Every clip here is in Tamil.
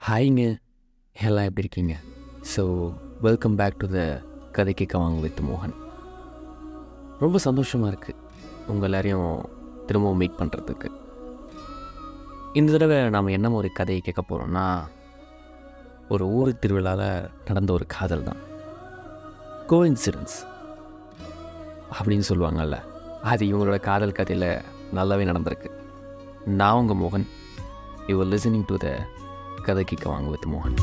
ஹாய்ங்க எல்லாம் எப்படி இருக்கீங்க so welcome back to the கதை கேட்க வாங்க வித் மோகன் ரொம்ப சந்தோஷமாக இருக்குது உங்கள் எல்லாரையும் திரும்பவும் மீட் பண்ணுறதுக்கு இந்த தடவை நாம் என்ன ஒரு கதையை கேட்க போகிறோம்னா ஒரு ஊர் திருவிழாவில் நடந்த ஒரு காதல் தான் கோஇன்சிடன்ஸ் அப்படின்னு சொல்லுவாங்கல்ல அது இவங்களோட காதல் கதையில் நல்லாவே நடந்திருக்கு நான் உங்கள் மோகன் you are listening to the கதை கேட்க வாங்க வித் மோகன்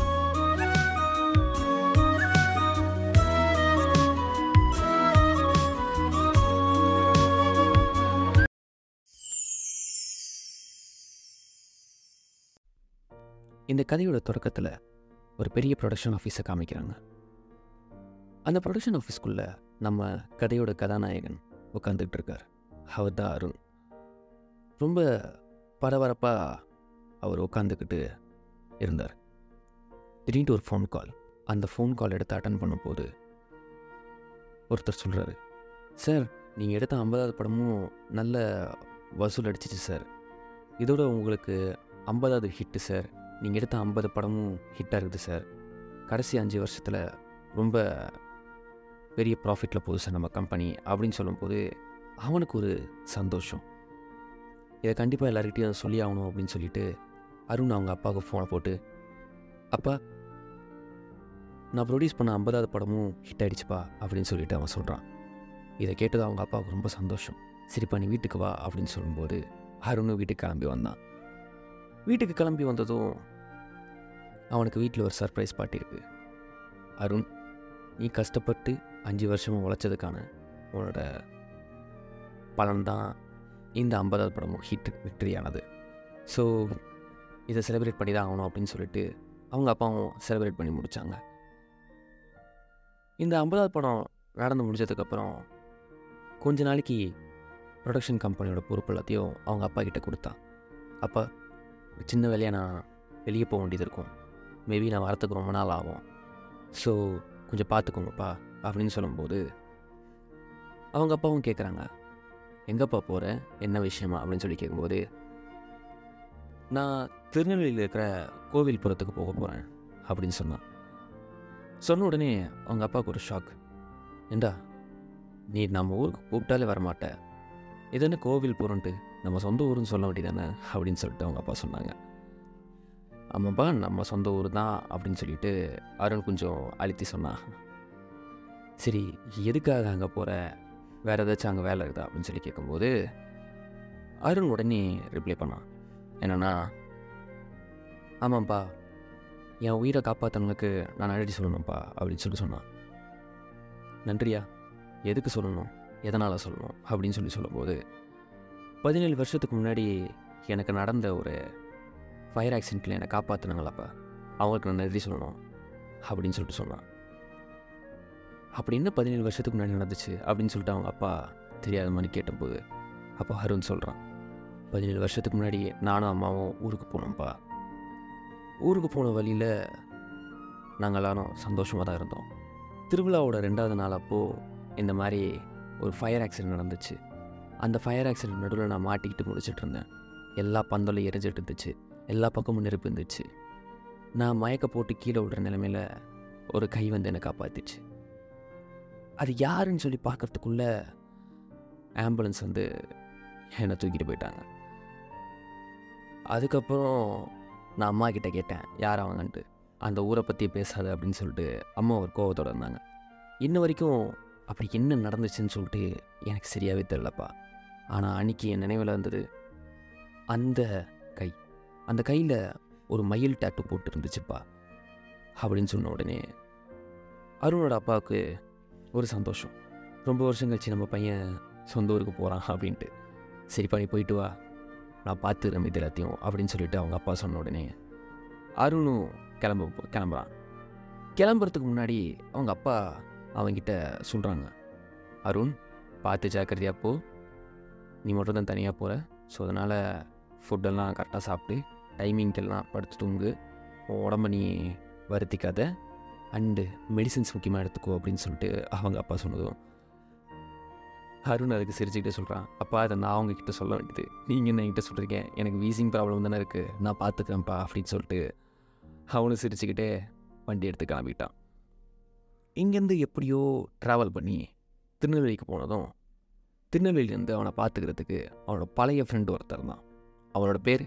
இந்த கதையோட தொடக்கத்தில் ஒரு பெரிய ப்ரொடக்ஷன் ஆஃபீஸை காமிக்கிறாங்க அந்த ப்ரொடக்ஷன் ஆஃபீஸ்க்குள்ளே நம்ம கதையோட கதாநாயகன் உட்காந்துக்கிட்டு இருக்கார் அவர் தான் அருண் ரொம்ப பரபரப்பாக அவர் உட்காந்துக்கிட்டு இருந்தார் திடீர்னு ஒரு ஃபோன் கால் அந்த ஃபோன் கால் எடுத்து அட்டன் பண்ணும்போது ஒருத்தர் சொல்கிறாரு சார் நீங்கள் எடுத்த ஐம்பதாவது படமும் நல்ல வசூல் அடிச்சிச்சு சார் இதோட உங்களுக்கு ஐம்பதாவது ஹிட்டு சார் நீங்கள் எடுத்த ஐம்பது படமும் ஹிட்டாக இருக்குது சார் கடைசி அஞ்சு வருஷத்தில் ரொம்ப பெரிய ப்ராஃபிட்டில் போகுது சார் நம்ம கம்பெனி அப்படின்னு சொல்லும்போது அவனுக்கு ஒரு சந்தோஷம் இதை கண்டிப்பாக எல்லாருக்கிட்டையும் சொல்லி ஆகணும் அப்படின்னு சொல்லிட்டு அருண் அவங்க அப்பாவுக்கு ஃபோனை போட்டு அப்பா நான் ப்ரொடியூஸ் பண்ண ஐம்பதாவது படமும் ஹிட் ஆயிடுச்சுப்பா அப்படின்னு சொல்லிட்டு அவன் சொல்கிறான் இதை கேட்டது அவங்க அப்பாவுக்கு ரொம்ப சந்தோஷம் சரிப்பா நீ வீட்டுக்கு வா அப்படின்னு சொல்லும்போது அருணும் வீட்டுக்கு கிளம்பி வந்தான் வீட்டுக்கு கிளம்பி வந்ததும் அவனுக்கு வீட்டில் ஒரு சர்ப்ரைஸ் பார்ட்டி இருக்குது அருண் நீ கஷ்டப்பட்டு அஞ்சு வருஷமும் உழைச்சதுக்கான உன்னோட பலன் தான் இந்த ஐம்பதாவது படமும் ஹிட் விக்டரியானது ஸோ இதை செலிப்ரேட் பண்ணி தான் ஆகணும் அப்படின்னு சொல்லிட்டு அவங்க அப்பாவும் செலிப்ரேட் பண்ணி முடித்தாங்க இந்த ஐம்பதாவது படம் நடந்து முடிஞ்சதுக்கப்புறம் கொஞ்ச நாளைக்கு ப்ரொடக்ஷன் கம்பெனியோட பொறுப்பு எல்லாத்தையும் அவங்க அப்பா கிட்ட கொடுத்தான் அப்பா ஒரு சின்ன வேலையாக நான் வெளியே போக வேண்டியது இருக்கும் மேபி நான் வரத்துக்கு ரொம்ப நாள் ஆகும் ஸோ கொஞ்சம் பார்த்துக்கோங்கப்பா அப்படின்னு சொல்லும்போது அவங்க அப்பாவும் கேட்குறாங்க எங்கப்பா போகிற என்ன விஷயமா அப்படின்னு சொல்லி கேட்கும்போது நான் திருநெல்வேலியில் இருக்கிற கோவில் புறத்துக்கு போக போகிறேன் அப்படின்னு சொன்னான் சொன்ன உடனே அவங்க அப்பாவுக்கு ஒரு ஷாக் ஏண்டா நீ நம்ம ஊருக்கு கூப்பிட்டாலே வரமாட்ட இது என்ன கோவில் போகிறோன்ட்டு நம்ம சொந்த ஊருன்னு சொல்ல வேண்டியதானே அப்படின்னு சொல்லிட்டு அவங்க அப்பா சொன்னாங்க ஆமாப்பா நம்ம சொந்த ஊர் தான் அப்படின்னு சொல்லிட்டு அருண் கொஞ்சம் அழுத்தி சொன்னான் சரி எதுக்காக அங்கே போகிற வேறு ஏதாச்சும் அங்கே வேலை இருக்குதா அப்படின்னு சொல்லி கேட்கும்போது அருண் உடனே ரிப்ளை பண்ணான் என்னென்னா ஆமாம்ப்பா என் உயிரை காப்பாற்றவங்களுக்கு நான் நன்றி சொல்லணும்ப்பா அப்படின்னு சொல்லி சொன்னான் நன்றியா எதுக்கு சொல்லணும் எதனால் சொல்லணும் அப்படின்னு சொல்லி சொல்லும்போது பதினேழு வருஷத்துக்கு முன்னாடி எனக்கு நடந்த ஒரு ஃபயர் ஆக்சிடெண்ட்டில் என்னை காப்பாற்றினாங்களாப்பா அவங்களுக்கு நான் நன்றி சொல்லணும் அப்படின்னு சொல்லிட்டு சொன்னான் அப்படி என்ன பதினேழு வருஷத்துக்கு முன்னாடி நடந்துச்சு அப்படின்னு சொல்லிட்டு அவங்க அப்பா தெரியாத மாதிரி கேட்டபோது அப்போ அருண் சொல்கிறான் பதினேழு வருஷத்துக்கு முன்னாடி நானும் அம்மாவும் ஊருக்கு போனோம்ப்பா ஊருக்கு போன வழியில் நாங்கள் எல்லாரும் சந்தோஷமாக தான் இருந்தோம் திருவிழாவோட ரெண்டாவது நாள் அப்போது இந்த மாதிரி ஒரு ஃபயர் ஆக்சிடென்ட் நடந்துச்சு அந்த ஃபயர் ஆக்சிடென்ட் நடுவில் நான் மாட்டிக்கிட்டு முடிச்சிட்டு இருந்தேன் எல்லா பந்தலும் எரிஞ்சிட்டு இருந்துச்சு எல்லா பக்கமும் நெருப்பு இருந்துச்சு நான் மயக்க போட்டு கீழே விடுற நிலமையில் ஒரு கை வந்து என்னை காப்பாற்றிச்சு அது யாருன்னு சொல்லி பார்க்கறதுக்குள்ள ஆம்புலன்ஸ் வந்து என்னை தூக்கிட்டு போயிட்டாங்க அதுக்கப்புறம் நான் அம்மா கிட்ட கேட்டேன் யார் அவங்கன்ட்டு அந்த ஊரை பற்றி பேசாத அப்படின்னு சொல்லிட்டு அம்மா ஒரு கோவத்தோடு இருந்தாங்க இன்ன வரைக்கும் அப்படி என்ன நடந்துச்சுன்னு சொல்லிட்டு எனக்கு சரியாகவே தெரிலப்பா ஆனால் அன்றைக்கி என் நினைவில் இருந்தது அந்த கை அந்த கையில் ஒரு மயில் டேட்டு போட்டு இருந்துச்சுப்பா அப்படின்னு சொன்ன உடனே அருணோட அப்பாவுக்கு ஒரு சந்தோஷம் ரொம்ப வருஷம் கழிச்சு நம்ம பையன் சொந்த ஊருக்கு போகிறான் அப்படின்ட்டு சரிப்பா நீ போயிட்டு வா நான் பார்த்துக்கிறேன் இது எல்லாத்தையும் அப்படின்னு சொல்லிட்டு அவங்க அப்பா சொன்ன உடனே அருணும் கிளம்ப கிளம்புறான் கிளம்புறதுக்கு முன்னாடி அவங்க அப்பா அவங்கிட்ட சொல்கிறாங்க அருண் பார்த்து ஜாக்கிரதையாக போ நீ மட்டும் தான் தனியாக போகிற ஸோ அதனால் ஃபுட்டெல்லாம் கரெக்டாக சாப்பிட்டு டைமிங்க்கெல்லாம் படுத்து தூங்கு உன் உடம்ப நீ வருத்திக்காத அண்டு மெடிசின்ஸ் முக்கியமாக எடுத்துக்கோ அப்படின்னு சொல்லிட்டு அவங்க அப்பா சொன்னதும் அருண் அதுக்கு சிரிச்சுக்கிட்டே சொல்கிறான் அப்பா அதை நான் அவங்கக்கிட்ட சொல்ல வேண்டியது நீங்கள் என்ன என்கிட்ட சொல்கிறீங்க எனக்கு வீசிங் ப்ராப்ளம் தானே இருக்குது நான் பார்த்துக்கிறேன்ப்பா அப்படின்னு சொல்லிட்டு அவனும் சிரிச்சுக்கிட்டே வண்டி எடுத்து கிளம்பிட்டான் இங்கேருந்து எப்படியோ ட்ராவல் பண்ணி திருநெல்வேலிக்கு போனதும் திருநெல்வேலியிலேருந்து அவனை பார்த்துக்கிறதுக்கு அவனோட பழைய ஃப்ரெண்டு ஒருத்தர் தான் அவனோட பேர்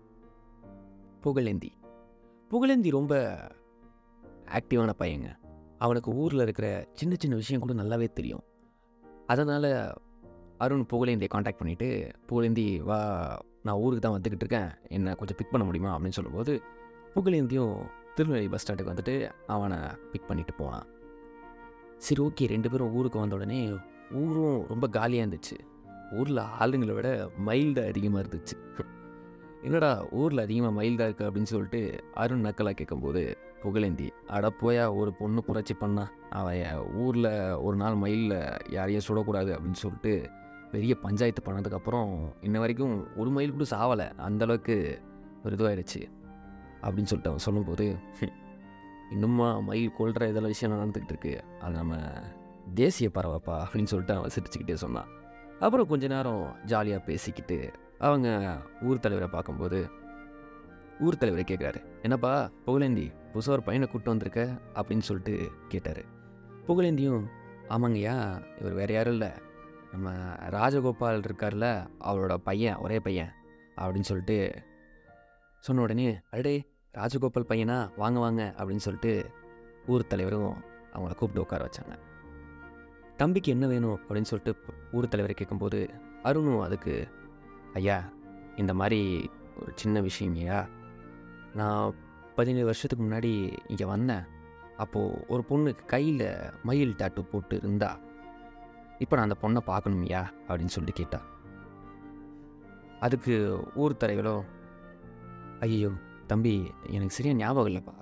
புகழேந்தி புகழேந்தி ரொம்ப ஆக்டிவான பையங்க அவனுக்கு ஊரில் இருக்கிற சின்ன சின்ன விஷயம் கூட நல்லாவே தெரியும் அதனால் அருண் புகழேந்தியை காண்டாக்ட் பண்ணிவிட்டு புகழேந்தி வா நான் ஊருக்கு தான் வந்துக்கிட்டு இருக்கேன் என்னை கொஞ்சம் பிக் பண்ண முடியுமா அப்படின்னு சொல்லும்போது புகழேந்தியும் திருநெல்வேலி பஸ் ஸ்டாண்டுக்கு வந்துட்டு அவனை பிக் பண்ணிட்டு போனான் சரி ஓகே ரெண்டு பேரும் ஊருக்கு வந்த உடனே ஊரும் ரொம்ப காலியாக இருந்துச்சு ஊரில் ஆளுங்களை விட மைல்டு அதிகமாக இருந்துச்சு என்னடா ஊரில் அதிகமாக மைல்டாக இருக்குது அப்படின்னு சொல்லிட்டு அருண் நக்கலாக கேட்கும்போது புகழேந்தி அட போயா ஒரு பொண்ணு புரட்சி பண்ணா அவன் ஊரில் ஒரு நாள் மயிலில் யாரையும் சுடக்கூடாது அப்படின்னு சொல்லிட்டு பெரிய பஞ்சாயத்து பண்ணதுக்கப்புறம் இன்ன வரைக்கும் ஒரு மயில் கூட சாவலை அந்தளவுக்கு ஒரு இதுவாயிடுச்சு அப்படின்னு சொல்லிட்டு அவன் சொல்லும்போது "ஹம், இன்னுமா மயில் கொள்கிற இதெல்லாம் விஷயம் நடந்துக்கிட்டு இருக்கு அது நம்ம தேசிய பறவைப்பா அப்படின்னு சொல்லிட்டு அவன் சிரிச்சுக்கிட்டே சொன்னான் அப்புறம் கொஞ்ச நேரம் ஜாலியாக பேசிக்கிட்டு அவங்க ஊர் தலைவரை பார்க்கும்போது ஊர் தலைவரை கேட்குறாரு என்னப்பா புகழேந்தி புதுசாக ஒரு பையனை கூப்பிட்டு வந்திருக்க அப்படின்னு சொல்லிட்டு கேட்டார் புகழேந்தியும் ஆமாங்கய்யா இவர் வேறு யாரும் இல்லை நம்ம ராஜகோபால் இருக்கார்ல அவரோட பையன் ஒரே பையன் அப்படின்னு சொல்லிட்டு சொன்ன உடனே அடே ராஜகோபால் பையனா வாங்க வாங்க அப்படின்னு சொல்லிட்டு ஊர் தலைவரும் அவங்கள கூப்பிட்டு உட்கார வச்சாங்க தம்பிக்கு என்ன வேணும் அப்படின்னு சொல்லிட்டு ஊர் தலைவரை கேட்கும்போது அருணும் அதுக்கு ஐயா இந்த மாதிரி ஒரு சின்ன விஷயங்கய்யா நான் பதினேழு வருஷத்துக்கு முன்னாடி இங்கே வந்தேன் அப்போது ஒரு பொண்ணுக்கு கையில் மயில் டாட்டு போட்டு இருந்தா இப்போ நான் அந்த பொண்ணை பார்க்கணும்யா அப்படின்னு சொல்லிட்டு கேட்டா அதுக்கு ஊர் தலைவரும் ஐயோ தம்பி எனக்கு சரியா ஞாபகம் இல்லைப்பா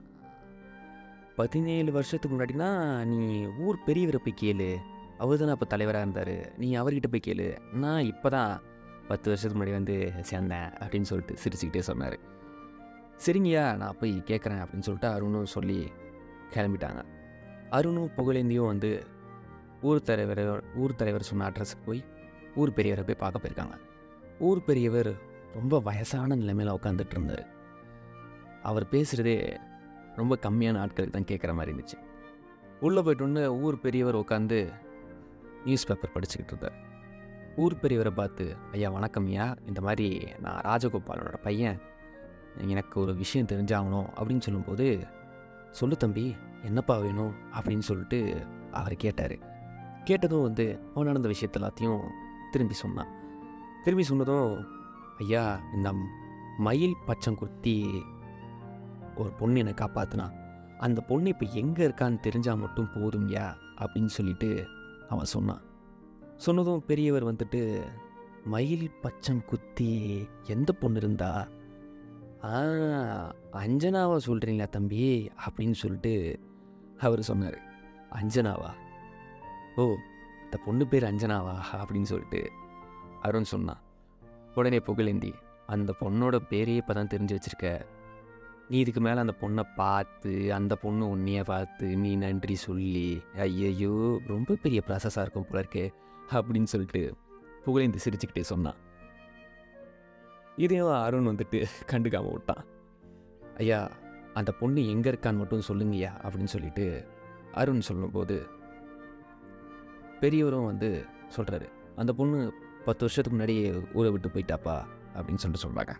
பதினேழு வருஷத்துக்கு முன்னாடினா நீ ஊர் பெரியவரை போய் கேளு அவர் தானே அப்போ தலைவராக இருந்தார் நீ அவர்கிட்ட போய் கேளு நான் இப்போ தான் பத்து வருஷத்துக்கு முன்னாடி வந்து சேர்ந்தேன் அப்படின்னு சொல்லிட்டு சிரிச்சுக்கிட்டே சொன்னார் சரிங்கய்யா நான் போய் கேட்குறேன் அப்படின்னு சொல்லிட்டு அருணும் சொல்லி கிளம்பிட்டாங்க அருணும் புகழேந்தியும் வந்து ஊர் தலைவர் ஊர் தலைவர் சொன்ன அட்ரஸுக்கு போய் ஊர் பெரியவரை போய் பார்க்க போயிருக்காங்க ஊர் பெரியவர் ரொம்ப வயசான நிலைமையில் உட்காந்துட்டு இருந்தார் அவர் பேசுகிறதே ரொம்ப கம்மியான ஆட்களுக்கு தான் கேட்குற மாதிரி இருந்துச்சு உள்ளே போயிட்டோன்னு ஊர் பெரியவர் உட்காந்து நியூஸ் பேப்பர் படிச்சுக்கிட்டு இருந்தார் ஊர் பெரியவரை பார்த்து ஐயா வணக்கம் ஐயா இந்த மாதிரி நான் ராஜகோபாலனோட பையன் எனக்கு ஒரு விஷயம் தெரிஞ்சாகணும் அப்படின்னு சொல்லும்போது சொல்லு தம்பி என்னப்பா வேணும் அப்படின்னு சொல்லிட்டு அவர் கேட்டார் கேட்டதும் வந்து அவன் நடந்த விஷயத்த எல்லாத்தையும் திரும்பி சொன்னான் திரும்பி சொன்னதும் ஐயா இந்த மயில் பச்சங்குர்த்தி ஒரு பொண்ணு என்னை காப்பாத்துனா அந்த பொண்ணு இப்போ எங்கே இருக்கான்னு தெரிஞ்சால் மட்டும் போதும்யா அப்படின்னு சொல்லிட்டு அவன் சொன்னான் சொன்னதும் பெரியவர் வந்துட்டு மயில் பச்சம் குத்தி எந்த பொண்ணு இருந்தா ஆ அஞ்சனாவா சொல்கிறீங்களா தம்பி அப்படின்னு சொல்லிட்டு அவர் சொன்னார் அஞ்சனாவா ஓ இந்த பொண்ணு பேர் அஞ்சனாவா அப்படின்னு சொல்லிட்டு அருண் சொன்னான் உடனே புகழேந்தி அந்த பொண்ணோட பேரையே இப்போ தான் தெரிஞ்சு வச்சிருக்க நீ இதுக்கு மேலே அந்த பொண்ணை பார்த்து அந்த பொண்ணு உன்னையே பார்த்து நீ நன்றி சொல்லி ஐயையோ ரொம்ப பெரிய ப்ராசஸாக இருக்கும் போல இருக்கே அப்படின்னு சொல்லிட்டு புகழேந்தி சிரிச்சுக்கிட்டே சொன்னான் இதையும் அருண் வந்துட்டு கண்டுக்காம விட்டான் ஐயா அந்த பொண்ணு எங்கே இருக்கான்னு மட்டும் சொல்லுங்கய்யா அப்படின்னு சொல்லிட்டு அருண் சொல்லும்போது பெரியவரும் வந்து சொல்கிறாரு அந்த பொண்ணு பத்து வருஷத்துக்கு முன்னாடி ஊரை விட்டு போயிட்டாப்பா அப்படின்னு சொல்லிட்டு சொல்கிறாங்க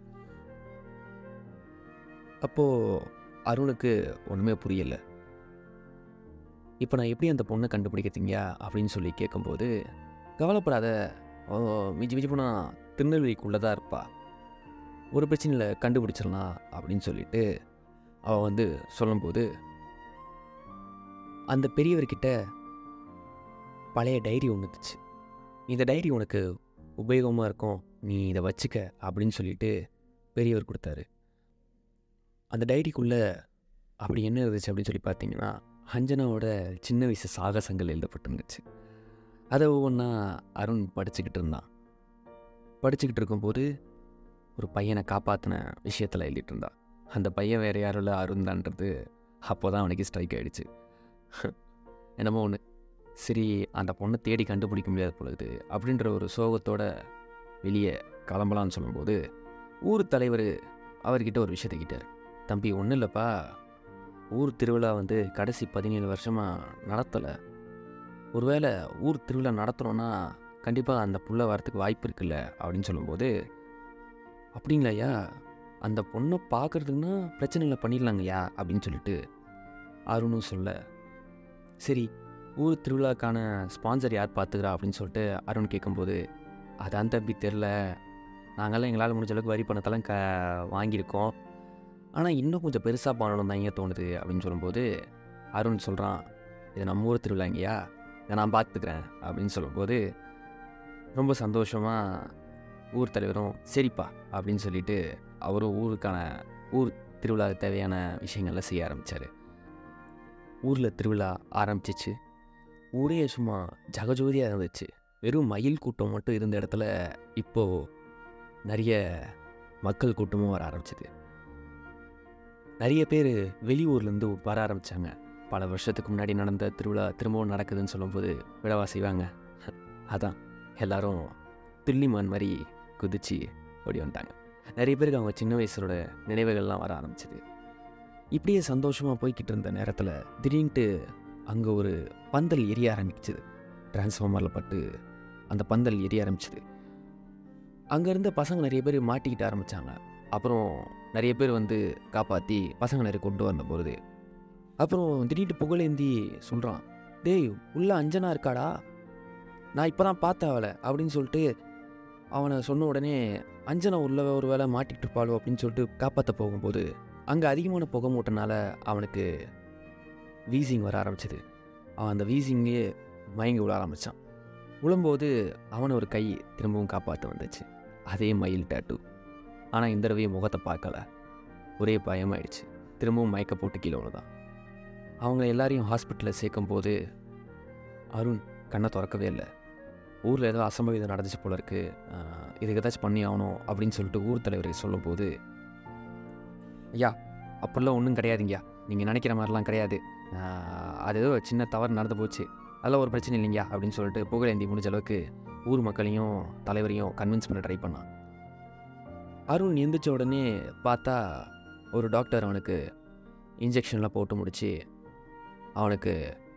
அப்போது அருணுக்கு ஒன்றுமே புரியலை இப்போ நான் எப்படி அந்த பொண்ணை கண்டுபிடிக்கிறீங்க அப்படின்னு சொல்லி கேட்கும்போது கவலைப்படாத ஓ மிஞ்சி மிஞ்சி போனால் திருநெல்வேலிக்குள்ளே தான் இருப்பா ஒரு பிரச்சனை இல்லை கண்டுபிடிச்சிடலாம் அப்படின்னு சொல்லிட்டு அவள் வந்து சொல்லும்போது அந்த பெரியவர்கிட்ட பழைய டைரி ஒன்று இருந்துச்சு இந்த டைரி உனக்கு உபயோகமாக இருக்கும் நீ இதை வச்சுக்க அப்படின்னு சொல்லிட்டு பெரியவர் கொடுத்தாரு அந்த டைரிக்குள்ளே அப்படி என்ன இருந்துச்சு அப்படின்னு சொல்லி பார்த்தீங்கன்னா அஞ்சனாவோட சின்ன வயசு சாகசங்கள் எழுதப்பட்டிருந்துச்சு அதை ஒவ்வொன்றா அருண் படிச்சுக்கிட்டு இருந்தான் படிச்சுக்கிட்டு இருக்கும்போது ஒரு பையனை காப்பாற்றின விஷயத்தில் எழுதிட்டு இருந்தான் அந்த பையன் வேறு யாரும் இல்லை அருண் தான்றது அப்போ தான் அவனுக்கு ஸ்ட்ரைக் ஆகிடுச்சு என்னமோ ஒன்று சரி அந்த பொண்ணை தேடி கண்டுபிடிக்க முடியாத பொழுது அப்படின்ற ஒரு சோகத்தோட வெளியே கிளம்பலான்னு சொல்லும்போது ஊர் தலைவர் அவர்கிட்ட ஒரு விஷயத்தை கேட்டார் தம்பி ஒன்றும் இல்லைப்பா ஊர் திருவிழா வந்து கடைசி பதினேழு வருஷமாக நடத்தலை ஒருவேளை ஊர் திருவிழா நடத்துகிறோன்னா கண்டிப்பாக அந்த புள்ள வரத்துக்கு வாய்ப்பு இருக்குல்ல அப்படின்னு சொல்லும்போது அப்படிங்களா ஐயா அந்த பொண்ணை பார்க்குறதுக்குன்னா பிரச்சனை இல்லை பண்ணிடலாங்கய்யா அப்படின்னு சொல்லிட்டு அருணும் சொல்ல சரி ஊர் திருவிழாக்கான ஸ்பான்சர் யார் பார்த்துக்கிறா அப்படின்னு சொல்லிட்டு அருண் கேட்கும்போது அதான் தம்பி தெரில நாங்கள்லாம் எங்களால் முடிஞ்ச அளவுக்கு வரி பணத்தெல்லாம் க வாங்கியிருக்கோம் ஆனால் இன்னும் கொஞ்சம் பெருசாக பண்ணணும் தான் ஏன் தோணுது அப்படின்னு சொல்லும்போது அருண் சொல்கிறான் இது நம்ம ஊர் திருவிழாங்கய்யா இதை நான் பார்த்துக்கிறேன் அப்படின்னு சொல்லும்போது ரொம்ப சந்தோஷமாக ஊர் தலைவரும் சரிப்பா அப்படின்னு சொல்லிட்டு அவரும் ஊருக்கான ஊர் திருவிழாவுக்கு தேவையான விஷயங்கள்லாம் செய்ய ஆரம்பித்தார் ஊரில் திருவிழா ஆரம்பிச்சிச்சு ஊரே சும்மா ஜகஜோதியாக இருந்துச்சு வெறும் மயில் கூட்டம் மட்டும் இருந்த இடத்துல இப்போது நிறைய மக்கள் கூட்டமும் வர ஆரம்பிச்சிது நிறைய பேர் வெளியூர்லேருந்து வர ஆரம்பித்தாங்க பல வருஷத்துக்கு முன்னாடி நடந்த திருவிழா திரும்பவும் நடக்குதுன்னு சொல்லும்போது விழவா செய்வாங்க அதான் எல்லாரும் துள்ளிமான் மாதிரி குதிச்சு ஓடி வந்துட்டாங்க நிறைய பேருக்கு அவங்க சின்ன வயசோட நினைவுகள்லாம் வர ஆரம்பிச்சிது இப்படியே சந்தோஷமாக போய்கிட்டு இருந்த நேரத்தில் திடீர்னுட்டு அங்கே ஒரு பந்தல் எரிய ஆரம்பிச்சுது டிரான்ஸ்ஃபார்மரில் பட்டு அந்த பந்தல் எரிய ஆரம்பிச்சுது அங்கே இருந்த பசங்க நிறைய பேர் மாட்டிக்கிட்டு ஆரம்பித்தாங்க அப்புறம் நிறைய பேர் வந்து காப்பாற்றி பசங்க நிறைய கொண்டு வந்தபோது அப்புறம் திடீர்னு புகழேந்தி சொல்கிறான் டேய் உள்ள அஞ்சனா இருக்காடா நான் இப்போ தான் பார்த்தேன் அவளை அப்படின்னு சொல்லிட்டு அவனை சொன்ன உடனே அஞ்சனா உள்ள ஒரு வேளை மாட்டிக்கிட்டு இருப்பாளோ அப்படின்னு சொல்லிட்டு காப்பாற்ற போகும்போது அங்கே அதிகமான புகை மூட்டனால அவனுக்கு வீசிங் வர ஆரம்பிச்சது அவன் அந்த வீசிங்கே மயங்கி விழ ஆரம்பித்தான் விழும்போது அவனை ஒரு கை திரும்பவும் காப்பாற்ற வந்துச்சு அதே மயில் டேட்டு ஆனால் இந்த தடவை முகத்தை பார்க்கல ஒரே பயமாயிடுச்சு திரும்பவும் மயக்க போட்டு கீழே விழுதான் அவங்க எல்லாரையும் ஹாஸ்பிட்டலில் சேர்க்கும் போது அருண் கண்ணை திறக்கவே இல்லை ஊரில் ஏதோ அசம்பவிதம் நடந்துச்சு போல இருக்கு ஆஹ், இதுக்கு ஏதாச்சும் பண்ணி ஆகணும் அப்படின்னு சொல்லிட்டு ஊர் தலைவர் சொல்லும்போது ஐயா அப்படிலாம் ஒன்றும் கிடையாதுங்கய்யா நீங்கள் நினைக்கிற மாதிரிலாம் கிடையாது ஆஹ், அது ஏதோ சின்ன தவறு நடந்து போச்சு அதெல்லாம் ஒரு பிரச்சனை இல்லைங்கய்யா அப்படின்னு சொல்லிட்டு புகழேந்தி முடிஞ்ச அளவுக்கு ஊர் மக்களையும் தலைவரையும் கன்வின்ஸ் பண்ண ட்ரை பண்ணான் அருண் எந்திரிச்ச உடனே பார்த்தா ஒரு டாக்டர் அவனுக்கு இன்ஜெக்ஷன்லாம் போட்டு முடிச்சு அவனுக்கு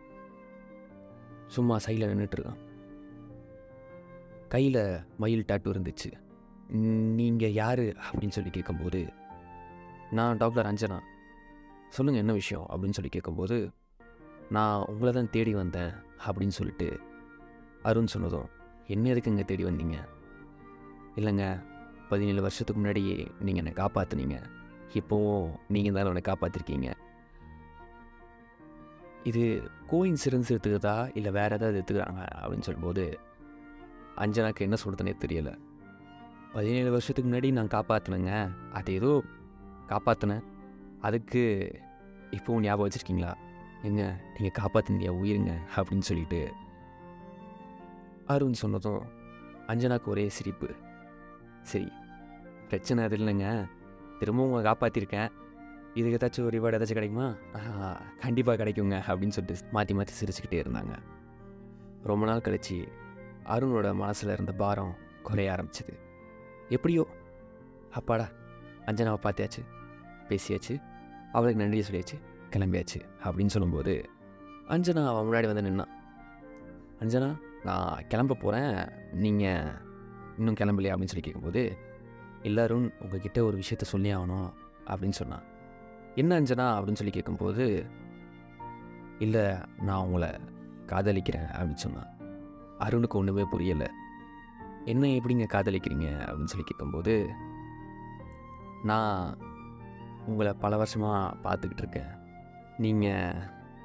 சும்மா சைடில் நின்றுட்டுருக்கான் கையில் மயில் டாட்டு இருந்துச்சு நீங்கள் யார் அப்படின்னு சொல்லி கேட்கும்போது நான் டாக்டர் அஞ்சனா சொல்லுங்கள் என்ன விஷயம் அப்படின்னு சொல்லி கேட்கும்போது நான் உங்களை தான் தேடி வந்தேன் அப்படின்னு சொல்லிட்டு அருண் சொன்னதும் என்ன எதுக்கு இங்கே தேடி வந்தீங்க இல்லைங்க பதினேழு வருஷத்துக்கு முன்னாடி நீங்கள் என்னை காப்பாற்றுனீங்க இப்போவும் நீங்கள் தான் என்னை காப்பாற்றிருக்கீங்க இது கோயின்சிடன்ஸ் எடுத்துக்கிறதா இல்லை வேறு ஏதாவது எடுத்துக்கிறாங்க அப்படின்னு சொல்லும்போது அஞ்சனாக்கு என்ன சொல்கிறதுனே தெரியல பதினேழு வருஷத்துக்கு முன்னாடி நான் காப்பாற்றினேங்க அது ஏதோ காப்பாற்றினேன் அதுக்கு இப்போவும் ஞாபகம் வச்சுருக்கீங்களா எங்க நீங்கள் காப்பாற்றினியா உயிருங்க அப்படின்னு சொல்லிட்டு அருண் சொன்னதும் அஞ்சனாக்கு ஒரே சிரிப்பு சரி பிரச்சனை அது இல்லைங்க திரும்பவும் உங்களை காப்பாற்றிருக்கேன் இதுக்கு ஏதாச்சும் ஒரு ரிவார்டு ஏதாச்சும் கிடைக்குமா கண்டிப்பாக கிடைக்குங்க அப்படின்னு சொல்லிட்டு மாற்றி மாற்றி சிரிச்சுக்கிட்டே இருந்தாங்க ரொம்ப நாள் கழிச்சு அருணோட மனசில் இருந்த பாரம் குறைய ஆரம்பிச்சது எப்படியோ அப்பாடா அஞ்சனாவை பார்த்தியாச்சு பேசியாச்சு அவளுக்கு நன்றி சொல்லியாச்சு கிளம்பியாச்சு அப்படின்னு சொல்லும்போது அஞ்சனா அவன் முன்னாடி வந்து நின்னான் அஞ்சனா நான் கிளம்ப போகிறேன் நீங்கள் இன்னும் கிளம்பலையா அப்படின்னு சொல்லி கேட்கும்போது எல்லாரும் உங்ககிட்ட ஒரு விஷயத்த சொல்லி ஆகணும் அப்படின்னு சொன்னான் என்ன அஞ்சனா அப்படின்னு சொல்லி கேட்கும்போது இல்லை நான் உங்களை காதலிக்கிறேன் அப்படின்னு சொன்னான் அருணுக்கு ஒன்றுமே புரியலை என்ன எப்படிங்க காதலிக்கிறீங்க அப்படின்னு சொல்லி கேட்கும்போது நான் உங்களை பல வருஷமாக பார்த்துக்கிட்டு இருக்கேன் நீங்கள்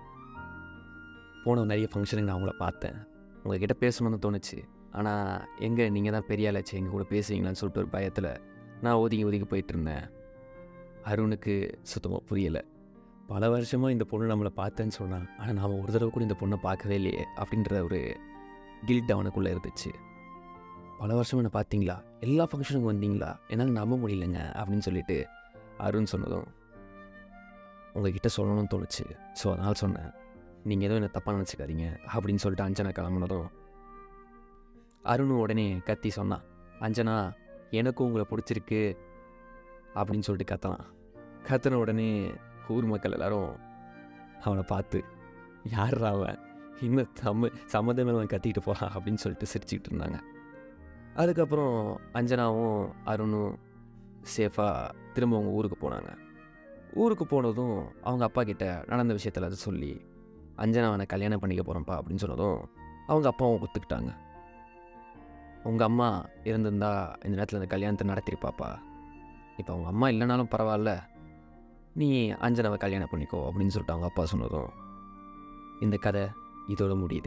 போன நிறைய ஃபங்க்ஷனுக்கு நான் உங்களை பார்த்தேன் உங்ககிட்ட பேசணும்னு தோணுச்சு ஆனால் எங்கே நீங்கள் தான் பெரிய ஆளாச்சு எங்கள் கூட பேசுவீங்களான்னு சொல்லிட்டு ஒரு பயத்தில் நான் ஒதுங்கி ஒதுங்கி போயிட்டு இருந்தேன் அருணுக்கு சுத்தமாக புரியலை பல வருஷமாக இந்த பொண்ணு நம்மளை பார்த்தேன்னு சொன்னான் ஆனால் நாம் ஒரு தடவை கூட இந்த பொண்ணை பார்க்கவே இல்லையே அப்படின்ற ஒரு கில்ட் அவனுக்குள்ளே இருந்துச்சு பல வருஷம் என்ன பார்த்தீங்களா எல்லா ஃபங்க்ஷனுக்கும் வந்தீங்களா என்னால் நம்ப முடியலங்க அப்படின்னு சொல்லிட்டு அருண் சொன்னதும் உங்ககிட்ட சொல்லணும்னு தோணுச்சு ஸோ அதனால் சொன்னேன் நீங்கள் எதுவும் என்ன தப்பாக நினச்சிக்காதீங்க அப்படின்னு சொல்லிட்டு அஞ்சனா கிளம்புனதும் அருணும் உடனே கத்தி சொன்னான் அஞ்சனா எனக்கும் உங்களை பிடிச்சிருக்கு அப்படின்னு சொல்லிட்டு கத்தலாம் கத்துன உடனே ஊர் மக்கள் எல்லாரும் அவனை பார்த்து யார்ரா அவன் இன்னும் சம்ம சம்மந்தமே அவன் கத்திக்கிட்டு போகிறான் அப்படின்னு சொல்லிட்டு சிரிச்சுக்கிட்டு இருந்தாங்க அதுக்கப்புறம் அஞ்சனாவும் அருணும் சேஃபாக திரும்ப அவங்க ஊருக்கு போனாங்க ஊருக்கு போனதும் அவங்க அப்பா கிட்ட நடந்த விஷயத்தில் அதை சொல்லி அஞ்சனா அவனை கல்யாணம் பண்ணிக்க போகிறேன்ப்பா அப்படின்னு சொன்னதும் அவங்க அப்பாவும் ஒத்துக்கிட்டாங்க உங்கள் அம்மா இருந்திருந்தா இந்த நேரத்தில் இந்த கல்யாணத்தை நடத்திருப்பாப்பா இப்போ அவங்க அம்மா இல்லைனாலும் பரவாயில்ல நீ அஞ்சனாவை கல்யாணம் பண்ணிக்கோ அப்படின்னு சொல்லிட்டு அவங்க அப்பா சொன்னதும் இந்த கதை இதோட முடியுது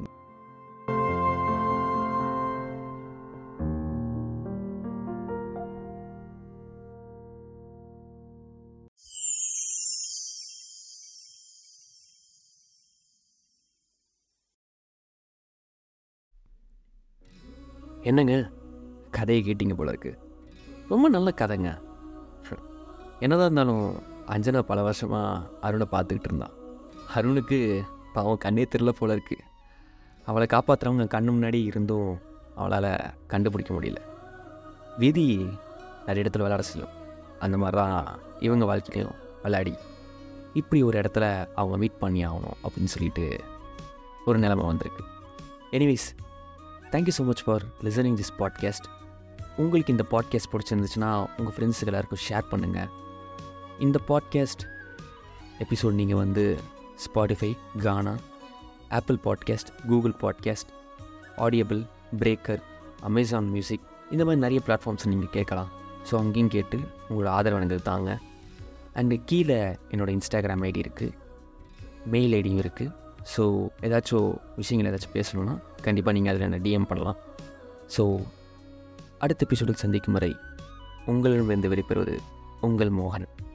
என்னங்க கதையை கேட்டிங்க போல இருக்கு ரொம்ப நல்ல கதைங்க என்னதான் இருந்தாலும் அஞ்சனா பல வருஷமாக அருணை பார்த்துக்கிட்டு இருந்தான் அருணுக்கு பாவம் கண்ணே தெரில போல இருக்கு அவளை காப்பாற்றுறவங்க கண்ணு முன்னாடி இருந்தும் அவளால் கண்டுபிடிக்க முடியல விதி நிறைய இடத்துல விளையாட செய்யும் அந்த மாதிரி தான் இவங்க வாழ்க்கையிலையும் விளையாடி இப்படி ஒரு இடத்துல அவங்க மீட் பண்ணி ஆகணும் அப்படின்னு சொல்லிட்டு ஒரு நிலைமை வந்திருக்கு anyways thank you so much for listening this podcast உங்களுக்கு இந்த பாட்காஸ்ட் பிடிச்சிருந்துச்சுன்னா உங்கள் ஃப்ரெண்ட்ஸுக்கு எல்லாருக்கும் ஷேர் பண்ணுங்கள் இந்த பாட்காஸ்ட் எபிசோட் நீங்கள் வந்து Spotify Gaana Apple podcast Google podcast Audible breaker Amazon music இந்த மாதிரி நிறைய பிளாட்ஃபார்ம்ஸ் நீங்கள் கேட்கலாம் ஸோ அங்கேயும் கேட்டு உங்களோட ஆதரவு எனக்கு தாங்க அண்டு கீழே என்னோடய இன்ஸ்டாகிராம் ஐடி இருக்குது மெயில் ஐடியும் இருக்குது ஸோ ஏதாச்சும் விஷயங்கள் ஏதாச்சும் பேசணுன்னா கண்டிப்பாக நீங்கள் அதில் என்ன டிஎம் பண்ணலாம் ஸோ அடுத்த எபிசோடில் சந்திக்கும் வரை உங்களிடம் இருந்து வெளிப்பெறுவது உங்கள் மோகன்